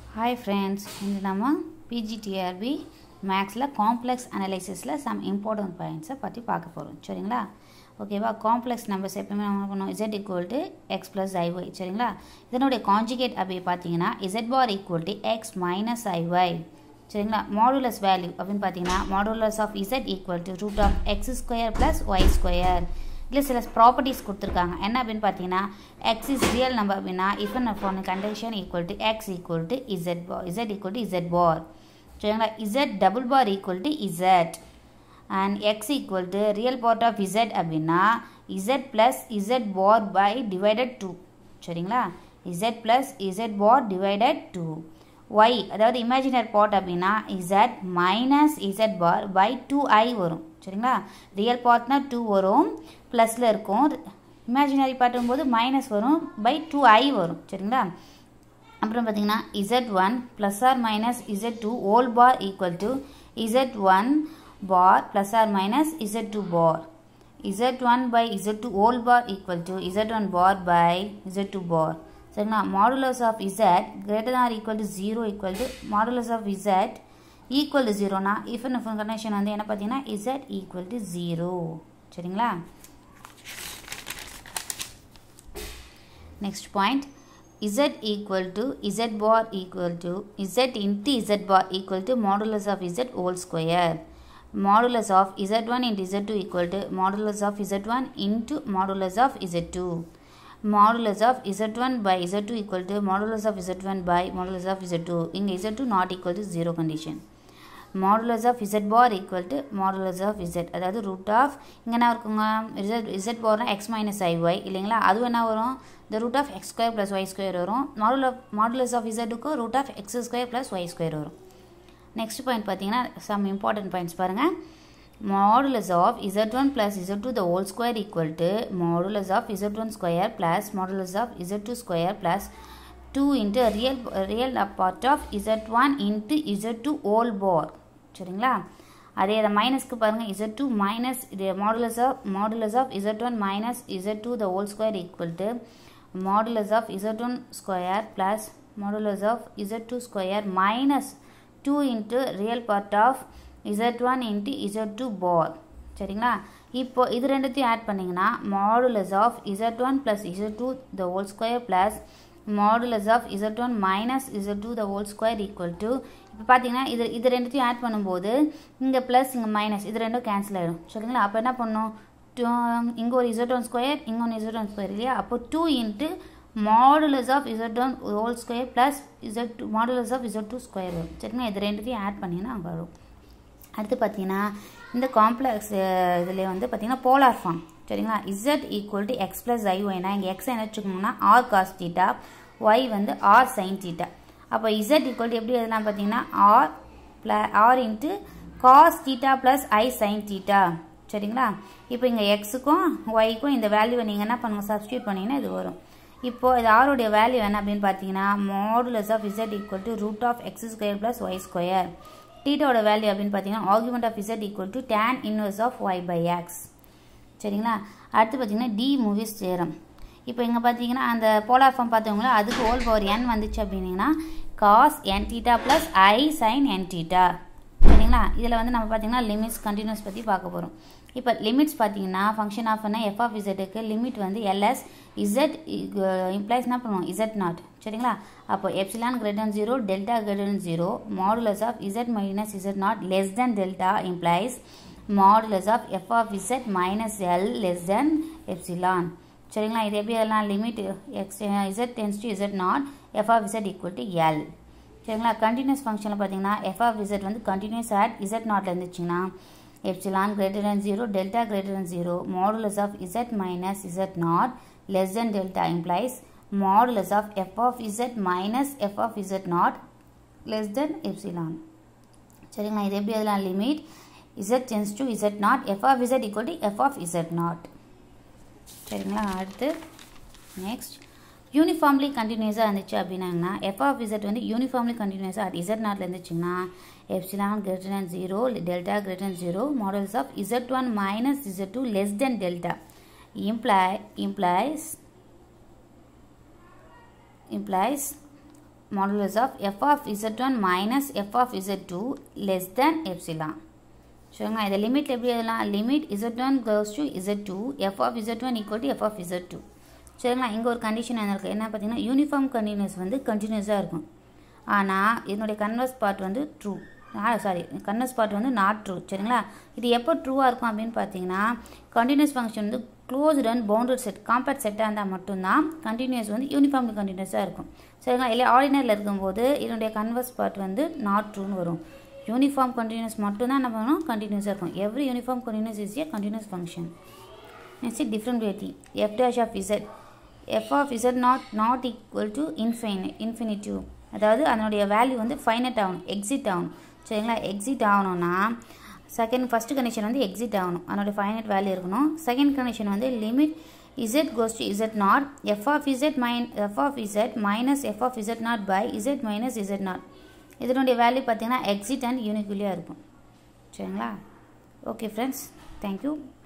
Hi friends இன்று நம்ம PGTRB மேக்ஸில் காம்ப்ளெக்ஸ் அனலைசிஸில் சம் இம்பார்ட்டன்ட் பாயிண்ட்ஸை பற்றி பார்க்க போகிறோம் சரிங்களா ஓகேவா காம்ப்ளெக்ஸ் நம்பர்ஸ் எப்பவுமே நம்ம பண்ணுவோம் Z equal to X plus I Y சரிங்களா இதனுடைய காஞ்சிகேட் அப்படி பார்த்தீங்கன்னா Z bar equal to X minus I Y சரிங்களா மாடுலஸ் வேல்யூ அப்படின்னு பார்த்தீங்கன்னா modulus of Z equal to root of X square plus Y square இல்லை சில ப்ராப்பர்ட்டிஸ் கொடுத்துருக்காங்க என்ன அப்படின்னு பார்த்தீங்கன்னா எக்ஸ் இஸ் ரியல் நம்பர் அப்படின்னா if and form condition equal to X equal to Z bar Z equal to Z bar சரிங்களா Z double bar equal to Z and X equal to real part of Z அப்படின்னா Z plus Z bar by divided two சரிங்களா Z plus Z bar divided two Y அதாவது imaginary part அப்படின்னா Z minus Z bar by two I வரும் சரிங்களா real பார்ட்னா two வரும் ப்ளஸில் இருக்கும் இமேஜினரி பார்ட்டும்போது மைனஸ் வரும் பை டூ ஐ வரும் சரிங்களா அப்புறம் பார்த்தீங்கன்னா Z one plus or minus Z two whole bar equal to Z one bar plus or minus Z two bar Z one by Z two whole bar equal to Z one bar by Z two bar சரிங்களா modulus of Z greater than equal to zero equal to modulus of Z equal to ஜீரோனா if and if condition வந்து என்ன பார்த்தீங்கன்னா Z equal to zero சரிங்களா next point z equal to z bar equal to z into z bar equal to modulus of z whole square. Modulus of z1 into z2 equal to modulus of z1 into modulus of z2. Modulus of z1 by z2 equal to modulus of z1 by modulus of z2. இங்க z2 not equal to 0 condition. Modulus of Z bar equal to modulus of Z அதாவது root of இங்கே என்ன இருக்குங்க Z Z பார்னா X minus I Y இல்லைங்களா அதுவும் என்ன வரும் இந்த root of X square plus Y square வரும் மாடுல் ஆஃப் மாடுலஸ் ஆஃப் இசட்டுக்கும் root of X square plus Y square வரும் நெக்ஸ்ட் பாயிண்ட் பார்த்தீங்கன்னா சம் இம்பார்ட்டன்ட் பாயிண்ட்ஸ் பாருங்கள் modulus of Z one plus Z two the whole square equal to modulus of Z one square plus modulus of Z two square plus two into real real part of Z one into Z two whole bar சரிங்களா அதே அதை மைனஸ்க்கு பாருங்கள் Z two minus இது modulus of modulus of Z one minus Z two the whole square equal to modulus of Z one square plus modulus of Z two square minus two into real part of Z one into Z two bar சரிங்களா இப்போ இது ரெண்டுத்தையும் add பண்ணிங்கன்னா modulus of Z one plus Z two the whole square plus modulus of Z one minus Z two the whole square equal to இப்போ பார்த்தீங்கன்னா இது இது ரெண்டுத்தையும் ஆட் பண்ணும்போது இங்கே ப்ளஸ் இங்கே மைனஸ் இது ரெண்டும் கேன்சல் ஆகிடும் சரிங்களா அப்போ என்ன பண்ணணும் டூ இங்கே ஒரு இசட் ஒன் ஸ்கொயர் இங்கே ஒன்று இசட் ஒன் ஸ்கொயர் இல்லையா அப்போ two into modulus of Z one whole square plus Z two modulus of Z two square வரும் சரிங்களா இது ரெண்டுத்தையும் ஆட் பண்ணிங்கன்னா அங்கே வரும் அடுத்து பார்த்தீங்கன்னா இந்த காம்ப்ளெக்ஸ் இதில் வந்து பார்த்தீங்கன்னா போலார் ஃபார்ம் சரிங்களா Z equal to X plus I ஒய்னா இங்கே எக்ஸ் என்ன வச்சுக்கோங்கன்னா ஆர் காஸ் தீட்டா ஒய் வந்து ஆர் சைன் தீட்டா அப்போ இசட் ஈக்குவல் டு எப்படி எதெல்லாம் பார்த்தீங்கன்னா ஆர் ப்ள R into cos theta plus I sine theta சரிங்களா இப்போ இங்கே எக்ஸுக்கும் ஒய்க்கும் இந்த வேல்யூவை நீங்கள் என்ன பண்ணுங்க சப்ஸ்டியூட் பண்ணிங்கன்னா இது வரும் இப்போது இது ஆருடைய வேல்யூ என்ன அப்படின்னு பார்த்தீங்கன்னா modulus of Z equal to root of X square plus Y square டீட்டோட வேல்யூ அப்படின்னு பார்த்தீங்கன்னா argument of Z equal to tan inverse of Y by X சரிங்களா அடுத்து பார்த்தீங்கன்னா டி மூவிஸ் சேரம் இப்போ இங்கே பார்த்தீங்கன்னா அந்த போலார் ஃபார்ம் பார்த்தவங்களா அதுக்கு ஓல் பவர் என் வந்துச்சு அப்படின்னீங்கன்னா cos N theta plus I sine N theta சரிங்களா இதில் வந்து நம்ம பார்த்தீங்கன்னா லிமிட்ஸ் கண்டினியூஸ் பற்றி பார்க்க போகிறோம் இப்போ லிமிட்ஸ் பார்த்தீங்கன்னா ஃபங்க்ஷன் ஆஃப் எஃப் ஆஃப் இசட்டுக்கு லிமிட் வந்து எல்எஸ் இசட் இம்ப்ளைஸ் என்ன பண்ணுவோம் இசட் நாட் சரிங்களா அப்போ epsilon greater than zero delta greater than zero modulus of Z minus Z not less than delta implies modulus of F of Z minus L less than epsilon சரிங்களா இது எப்படி எல்லாம் limit X Z tends to Z not F of Z equal to L சரிங்களா continuous ஃபங்க்ஷனில் பார்த்தீங்கன்னா F of Z வந்து continuous at Z நாட்டில் இருந்துச்சுன்னா epsilon greater than zero delta greater than zero modulus of Z minus Z not less than delta implies modulus of F of Z minus F of Z not less than epsilon சரிங்களா இது எப்படி அதெல்லாம் limit Z tends to Z not F of Z equal to F of Z not சரிங்களா அடுத்து next uniformly கண்டினியூஸாக இருந்துச்சு அப்படின்னாங்கன்னா F of Z வந்து யூனிஃபார்ம்லி கண்டினியூஸாக அது இசட் நாட்டில் இருந்துச்சுன்னா epsilon greater than zero delta greater than zero modulus of Z one minus Z two less than delta imply implies implies modulus of f of z1 minus f of z2 less than epsilon சரிங்களா இதை limit எப்படி எழுதலாம் limit Z one goes to Z two F of Z one equal to F of Z two சரிங்களா இங்கே ஒரு condition என்ன இருக்குது என்ன பார்த்தீங்கன்னா யூனிஃபார்ம் கண்டினியூஸ் வந்து கண்டினியூஸாக இருக்கும் ஆனால் இதனுடைய கன்வர்ஸ் பார்ட் வந்து ட்ரூ சாரி கன்வர்ஸ் பார்ட் வந்து நாட் ட்ரூ சரிங்களா இது எப்போ ட்ரூவாக இருக்கும் அப்படின்னு பார்த்தீங்கன்னா கண்டினியூஸ் ஃபங்க்ஷன் வந்து closed and bounded set compact செட்டாக இருந்தால் மட்டும்தான் கண்டினியூஸ் வந்து யூனிஃபார்ம் கண்டினியூஸாக இருக்கும் சரிங்களா இல்லை ஆர்டினரியில் இருக்கும்போது இதனுடைய கன்வர்ஸ் பார்ட் வந்து நாட் ட்ரூன்னு வரும் யூனிஃபார்ம் கண்டினியூஸ் மட்டும்தான் என்ன பண்ணணும் கண்டினியூஸாக இருக்கும் every uniform continuous is a continuous function next different F dash of Z F of Z naught not equal to இன்ஃபைனி இன்ஃபினிட்டிவ் அதாவது அதனுடைய வேல்யூ வந்து ஃபைனட் ஆகணும் எக்ஸிட் ஆகணும் சரிங்களா எக்ஸிட் ஆகணும்னா செகண்ட் ஃபஸ்ட்டு கண்டிஷன் வந்து எக்ஸிட் ஆகணும் அதனுடைய ஃபைனட் வேல்யூ இருக்கணும் செகண்ட் கண்டிஷன் வந்து limit Z goes to Z not F of Z மைன் F of Z minus F of Z naught by Z minus Z naught இதனுடைய value பார்த்தீங்கன்னா exist and யூனிக்யூலியாக இருக்கும் சரிங்களா ஓகே ஃப்ரெண்ட்ஸ் தேங்க்யூ